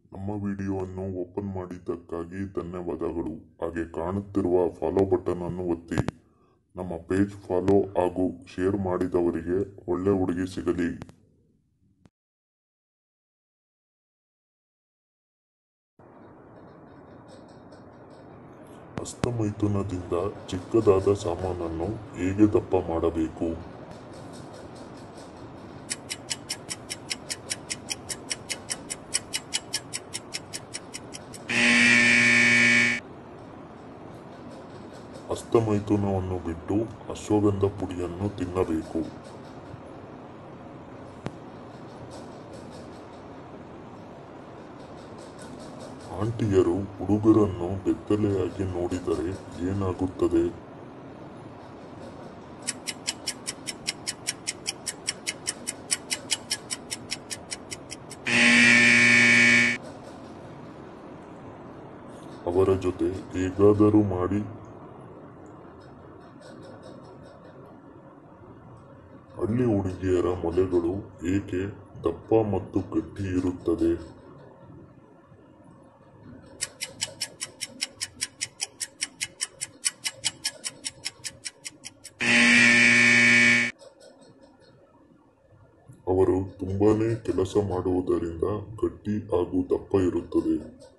ನಮ್ಮ ವಿಡಿಯೋವನ್ನು ಓಪನ್ ಮಾಡಿದ್ದಕ್ಕಾಗಿ ಧನ್ಯವಾದಗಳು ಹಾಗೆ ಕಾಣುತ್ತಿರುವ ಫಾಲೋ ಬಟನ್ ಅನ್ನು ಒತ್ತಿ ನಮ್ಮ ಪೇಜ್ ಫಾಲೋ ಹಾಗೂ ಶೇರ್ ಮಾಡಿದವರಿಗೆ ಒಳ್ಳೆ ಹುಡುಗಿ ಸಿಗಲಿ ಹಸ್ತಮೈಥುನದಿಂದ ಚಿಕ್ಕದಾದ ಸಾಮಾನನ್ನು ಹೇಗೆ ದಪ್ಪ ಮಾಡಬೇಕು ಹಸ್ತಮೈಥುನವನ್ನು ಬಿಟ್ಟು ಅಶ್ವಗಂಧ ಪುಡಿಯನ್ನು ತಿನ್ನಬೇಕು ಆಂಟಿಯರು ಹುಡುಗರನ್ನು ಬೆತ್ತಲೆಯಾಗಿ ನೋಡಿದರೆ ಏನಾಗುತ್ತದೆ ಅವರ ಜೊತೆ ಹೇಗಾದರೂ ಮಾಡಿ ಹಳ್ಳಿ ಹುಡುಗಿಯರ ಮೊಲೆಗಳು ಏಕೆ ದಪ್ಪ ಮತ್ತು ಗಟ್ಟಿ ಇರುತ್ತದೆ ಅವರು ತುಂಬಾನೇ ಕೆಲಸ ಮಾಡುವುದರಿಂದ ಗಟ್ಟಿ ಹಾಗೂ ದಪ್ಪ ಇರುತ್ತದೆ